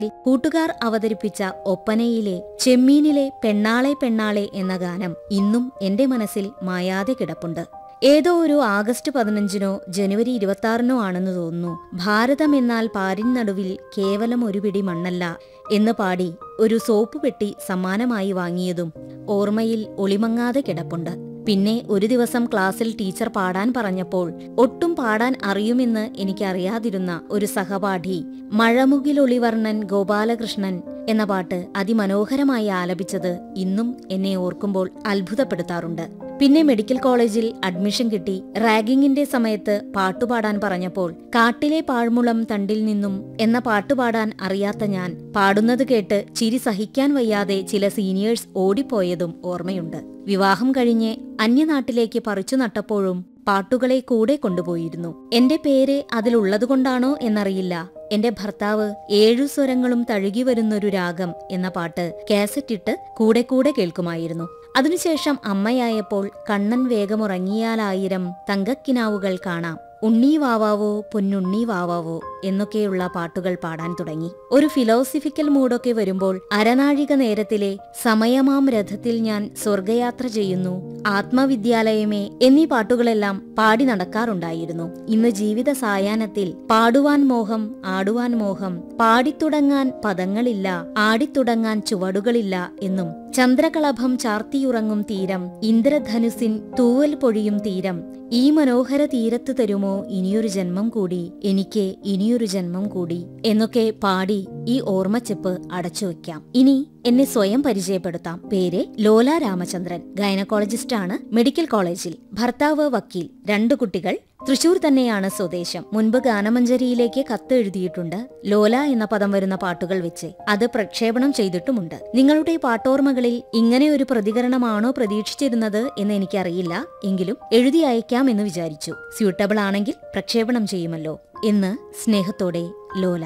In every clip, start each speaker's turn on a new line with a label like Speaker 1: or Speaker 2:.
Speaker 1: കൂട്ടുകാർ അവതരിപ്പിച്ച ഒപ്പനയിലെ ചെമ്മീനിലെ പെണ്ണാളെ പെണ്ണാളെ എന്ന ഗാനം ഇന്നും എന്റെ മനസ്സിൽ മായാതെ കിടപ്പുണ്ട് ഏതോ ഒരു ആഗസ്റ്റ് പതിനഞ്ചിനോ ജനുവരി ഇരുപത്തിയാറിനോ ആണെന്ന് തോന്നുന്നു ഭാരതം എന്നാൽ പാരിൻ നടുവിൽ കേവലം ഒരു പിടി മണ്ണല്ല എന്ന് പാടി ഒരു സോപ്പ് പെട്ടി സമ്മാനമായി വാങ്ങിയതും ഓർമ്മയിൽ ഒളിമങ്ങാതെ കിടപ്പുണ്ട് പിന്നെ ഒരു ദിവസം ക്ലാസ്സിൽ ടീച്ചർ പാടാൻ പറഞ്ഞപ്പോൾ ഒട്ടും പാടാൻ അറിയുമെന്ന് എനിക്കറിയാതിരുന്ന ഒരു സഹപാഠി മഴമുകിലൊളിവർണ്ണൻ ഗോപാലകൃഷ്ണൻ എന്ന പാട്ട് അതിമനോഹരമായി ആലപിച്ചത് ഇന്നും എന്നെ ഓർക്കുമ്പോൾ അത്ഭുതപ്പെടുത്താറുണ്ട് പിന്നെ മെഡിക്കൽ കോളേജിൽ അഡ്മിഷൻ കിട്ടി റാഗിങ്ങിന്റെ സമയത്ത് പാട്ടുപാടാൻ പറഞ്ഞപ്പോൾ കാട്ടിലെ പാഴ്മുളം തണ്ടിൽ നിന്നും എന്ന പാട്ടുപാടാൻ അറിയാത്ത ഞാൻ പാടുന്നത് കേട്ട് ചിരി സഹിക്കാൻ വയ്യാതെ ചില സീനിയേഴ്സ് ഓടിപ്പോയതും ഓർമ്മയുണ്ട് വിവാഹം കഴിഞ്ഞ് അന്യനാട്ടിലേക്ക് പറിച്ചു നട്ടപ്പോഴും പാട്ടുകളെ കൂടെ കൊണ്ടുപോയിരുന്നു എന്റെ പേര് അതിലുള്ളതുകൊണ്ടാണോ എന്നറിയില്ല എന്റെ ഭർത്താവ് ഏഴു സ്വരങ്ങളും തഴുകി വരുന്നൊരു രാഗം എന്ന പാട്ട് കാസറ്റിട്ട് കൂടെ കൂടെ കേൾക്കുമായിരുന്നു അതിനുശേഷം അമ്മയായപ്പോൾ കണ്ണൻ വേഗമുറങ്ങിയാലായിരം തങ്കക്കിനാവുകൾ കാണാം ഉണ്ണി വാവാവോ പൊന്നുണ്ണി വാവാവോ എന്നൊക്കെയുള്ള പാട്ടുകൾ പാടാൻ തുടങ്ങി ഒരു ഫിലോസഫിക്കൽ മൂഡൊക്കെ വരുമ്പോൾ അരനാഴിക നേരത്തിലെ സമയമാം രഥത്തിൽ ഞാൻ സ്വർഗയാത്ര ചെയ്യുന്നു ആത്മവിദ്യാലയമേ എന്നീ പാട്ടുകളെല്ലാം പാടി നടക്കാറുണ്ടായിരുന്നു ഇന്ന് ജീവിത സായാഹ്നത്തിൽ പാടുവാൻ മോഹം ആടുവാൻ മോഹം പാടിത്തുടങ്ങാൻ പദങ്ങളില്ല ആടിത്തുടങ്ങാൻ ചുവടുകളില്ല എന്നും ചന്ദ്രകളഭം ചാർത്തിയുറങ്ങും തീരം ഇന്ദ്രധനുസിൻ തൂവൽ പൊഴിയും തീരം ഈ മനോഹര തീരത്ത് തരുമോ ഇനിയൊരു ജന്മം കൂടി എനിക്ക് ഇനിയൊരു ജന്മം കൂടി എന്നൊക്കെ പാടി ഈ ഓർമ്മച്ചെപ്പ് അടച്ചു വയ്ക്കാം ഇനി എന്നെ സ്വയം പരിചയപ്പെടുത്താം പേര് ലോല രാമചന്ദ്രൻ ഗൈനക്കോളജിസ്റ്റാണ് മെഡിക്കൽ കോളേജിൽ ഭർത്താവ് വക്കീൽ രണ്ടു കുട്ടികൾ തൃശൂർ തന്നെയാണ് സ്വദേശം മുൻപ് ഗാനമഞ്ജരിയിലേക്ക് കത്ത് എഴുതിയിട്ടുണ്ട് ലോല എന്ന പദം വരുന്ന പാട്ടുകൾ വെച്ച് അത് പ്രക്ഷേപണം ചെയ്തിട്ടുമുണ്ട് നിങ്ങളുടെ പാട്ടോർമ്മകളിൽ ഇങ്ങനെ ഒരു പ്രതികരണമാണോ പ്രതീക്ഷിച്ചിരുന്നത് എന്ന് എനിക്കറിയില്ല എങ്കിലും എഴുതി അയക്കാം എന്ന് വിചാരിച്ചു സ്യൂട്ടബിൾ ആണെങ്കിൽ പ്രക്ഷേപണം ചെയ്യുമല്ലോ എന്ന് സ്നേഹത്തോടെ ലോല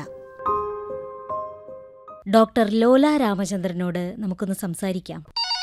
Speaker 1: ഡോക്ടർ ലോല രാമചന്ദ്രനോട് നമുക്കൊന്ന് സംസാരിക്കാം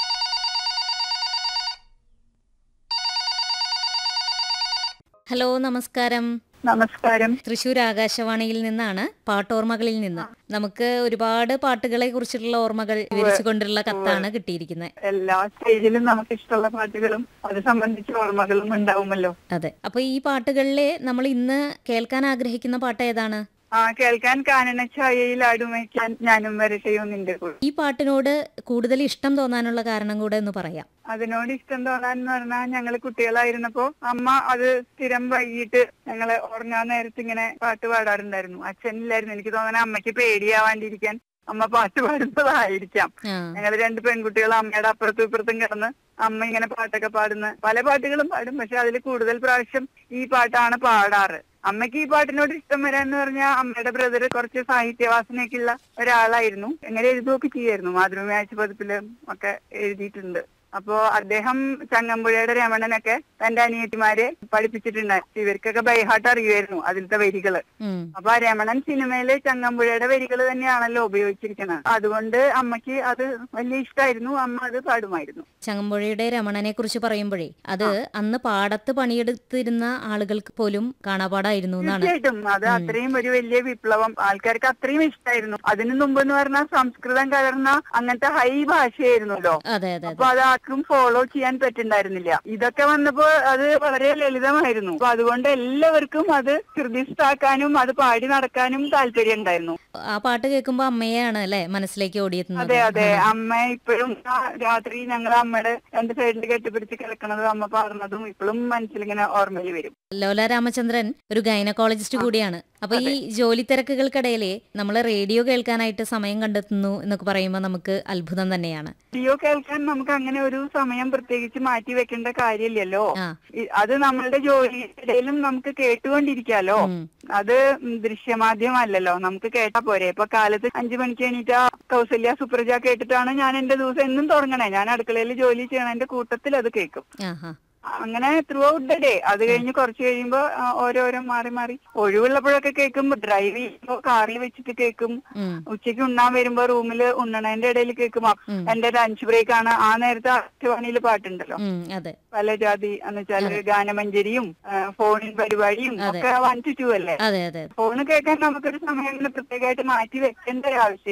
Speaker 1: ഹലോ നമസ്കാരം
Speaker 2: നമസ്കാരം
Speaker 1: തൃശൂർ ആകാശവാണിയിൽ നിന്നാണ് പാട്ടോർമ്മകളിൽ നിന്ന് നമുക്ക് ഒരുപാട് പാട്ടുകളെ കുറിച്ചിട്ടുള്ള ഓർമ്മകൾ വിവരിച്ചുകൊണ്ടുള്ള കത്താണ് കിട്ടിയിരിക്കുന്നത്
Speaker 2: എല്ലാ സ്റ്റേജിലും നമുക്ക് ഇഷ്ടമുള്ള പാട്ടുകളും അത് സംബന്ധിച്ച ഓർമ്മകളും ഉണ്ടാവുമല്ലോ
Speaker 1: അതെ അപ്പൊ ഈ പാട്ടുകളിലെ നമ്മൾ ഇന്ന് കേൾക്കാൻ ആഗ്രഹിക്കുന്ന പാട്ട് ഏതാണ്
Speaker 2: ആ കേൾക്കാൻ കാനന ഛായയിൽ ആടുമയ്ക്കാൻ ഞാനും വരട്ടെയോ നിന്റെ കൂടെ
Speaker 1: ഈ പാട്ടിനോട് കൂടുതൽ ഇഷ്ടം തോന്നാനുള്ള കാരണം കൂടെ ഒന്ന് പറയാം
Speaker 2: അതിനോട് ഇഷ്ടം തോന്നാൻ എന്ന് പറഞ്ഞാൽ ഞങ്ങള് കുട്ടികളായിരുന്നപ്പോ അമ്മ അത് സ്ഥിരം വൈകിട്ട് ഞങ്ങള് ഉറങ്ങാൻ നേരത്ത് ഇങ്ങനെ പാട്ട് പാടാറുണ്ടായിരുന്നു അച്ഛനില്ലായിരുന്നു എനിക്ക് തോന്നുന്നത് അമ്മയ്ക്ക് പേടിയാവാണ്ടിരിക്കാൻ അമ്മ പാട്ട് പാടുന്നതായിരിക്കാം
Speaker 1: ആ
Speaker 2: ഞങ്ങൾ രണ്ട് പെൺകുട്ടികൾ അമ്മയുടെ അപ്പുറത്തും ഇപ്പുറത്തും കിടന്ന് അമ്മ ഇങ്ങനെ പാട്ടൊക്കെ പാടുന്ന പല പാട്ടുകളും പാടും പക്ഷെ അതിൽ കൂടുതൽ പ്രാവശ്യം ഈ പാട്ടാണ് പാടാറ് അമ്മയ്ക്ക് ഈ പാട്ടിനോട് ഇഷ്ടം വരാന്ന് പറഞ്ഞാൽ അമ്മയുടെ ബ്രദർ കുറച്ച് സാഹിത്യവാസനയൊക്കെ ഉള്ള ഒരാളായിരുന്നു എങ്ങനെ എഴുതുകയൊക്കെ ചെയ്യായിരുന്നു മാതൃഭൂമി ആഴ്ച പതിപ്പിലും ഒക്കെ എഴുതിയിട്ടുണ്ട് അപ്പോ അദ്ദേഹം ചങ്ങമ്പുഴയുടെ രമണനൊക്കെ തന്റെ അനിയത്തിമാരെ പഠിപ്പിച്ചിട്ടുണ്ടായിരുന്നു ഇവർക്കൊക്കെ ബൈഹാട്ട് അറിയുമായിരുന്നു അതിലത്തെ വരികള്
Speaker 1: ഉം.
Speaker 2: അപ്പൊ ആ രമണൻ സിനിമയില് ചങ്ങമ്പുഴയുടെ വരികൾ തന്നെയാണല്ലോ ഉപയോഗിച്ചിരിക്കുന്നത് അതുകൊണ്ട് അമ്മയ്ക്ക് അത് വലിയ ഇഷ്ടമായിരുന്നു അമ്മ അത് പാടുമായിരുന്നു
Speaker 1: ചങ്ങമ്പുഴയുടെ രമണനെ കുറിച്ച് പറയുമ്പോഴേ അത് അന്ന് പാടത്ത് പണിയെടുത്തിരുന്ന ആളുകൾക്ക് പോലും കാണാപാടായിരുന്നു എന്നാണ്
Speaker 2: തീർച്ചയായിട്ടും അത് അത്രയും ഒരു വലിയ വിപ്ലവം ആൾക്കാർക്ക് അത്രയും ഇഷ്ടമായിരുന്നു അതിനു മുമ്പ് എന്ന് പറഞ്ഞാൽ സംസ്കൃതം കലർന്ന അങ്ങനത്തെ ഹൈ ഭാഷയായിരുന്നല്ലോ
Speaker 1: അതെ അതെ
Speaker 2: അപ്പൊ അത് ആർക്കും ഫോളോ ചെയ്യാൻ പറ്റുണ്ടായിരുന്നില്ല ഇതൊക്കെ വന്നപ്പോ അത് വളരെ ലളിതമായിരുന്നു അപ്പൊ അതുകൊണ്ട് എല്ലാവർക്കും അത് ഹൃദയസ്ഥാക്കാനും അത് പാടി നടക്കാനും താല്പര്യം ഉണ്ടായിരുന്നു
Speaker 1: ആ പാട്ട് കേൾക്കുമ്പോ അമ്മയാണ് അല്ലെ മനസ്സിലേക്ക് ഓടിയെത്തുന്നത്
Speaker 2: അതെ അതെ അമ്മ ഇപ്പോഴും ആ രാത്രി ഞങ്ങൾ അമ്മയുടെ രണ്ട് സൈഡിൽ കെട്ടിപ്പിടിച്ച് കിടക്കണതും അമ്മ പാടുന്നതും ഇപ്പോഴും മനസ്സിലിങ്ങനെ ഓർമ്മയിൽ വരും
Speaker 1: ലോല രാമചന്ദ്രൻ ഒരു ഗൈനക്കോളജിസ്റ്റ് കൂടിയാണ് അപ്പൊ ഈ ജോലി തിരക്കുകൾക്കിടയിലെ നമ്മൾ റേഡിയോ കേൾക്കാനായിട്ട് സമയം കണ്ടെത്തുന്നു എന്നൊക്കെ പറയുമ്പോൾ നമുക്ക് അത്ഭുതം തന്നെയാണ്
Speaker 2: റേഡിയോ കേൾക്കാൻ നമുക്ക് അങ്ങനെ ഒരു സമയം പ്രത്യേകിച്ച് മാറ്റി വെക്കേണ്ട കാര്യമില്ലല്ലോ
Speaker 1: ആ
Speaker 2: ഈ- അത് നമ്മളുടെ ജോലിയിടയിലും നമുക്ക് കേട്ടുകൊണ്ടിരിക്കാലോ
Speaker 1: ഉം.
Speaker 2: അത് ദൃശ്യമാധ്യമല്ലല്ലോ നമുക്ക് കേട്ടാ പോരെ ഇപ്പൊ കാലത്ത് അഞ്ചു മണിക്ക് എണീറ്റ കൗസല്യ സുപ്രജ കേട്ടിട്ടാണ് ഞാൻ എന്റെ ദിവസം എന്നും തുടങ്ങണേ ഞാൻ അടുക്കളയിൽ ജോലി ചെയ്യണതിന്റെ കൂട്ടത്തിൽ അത് കേൾക്കും
Speaker 1: ആഹാ
Speaker 2: അങ്ങനെ ത്രൂ ഔട്ട് ദ ഡേ അത് കഴിഞ്ഞ് കുറച്ച് കഴിയുമ്പോ ആ, ഓരോരോ മാറി മാറി ഒഴിവുള്ളപ്പോഴൊക്കെ കേൾക്കും ഡ്രൈവ് ചെയ്യുമ്പോ കാറിൽ വെച്ചിട്ട് കേൾക്കും
Speaker 1: ഉം,
Speaker 2: ഉച്ചയ്ക്ക് ഉണ്ണാൻ വരുമ്പോ റൂമിൽ ഉണ്ണണേന്റെ ഇടയിൽ കേൾക്കും അ-
Speaker 1: ഉം.
Speaker 2: എന്റെ ലഞ്ച് ബ്രേക്ക് ആണ് ആ നേരത്തെ ആകാശവാണിയിൽ പാട്ടുണ്ടല്ലോ
Speaker 1: ഉം, അതെ
Speaker 2: പല ജാതി എന്ന് വെച്ചാല് ഗാനമഞ്ജരിയും ആ, ഫോണിൻ പരിപാടിയും
Speaker 1: അതെ.
Speaker 2: ഒക്കെ വൺ ടു ടു അല്ലേ
Speaker 1: അതെ അതെ
Speaker 2: ഫോണ് കേൾക്കാൻ നമുക്കൊരു സമയം ഇങ്ങനെ പ്രത്യേകമായിട്ട് മാറ്റി വെക്കേണ്ട ഒരു ആവശ്യം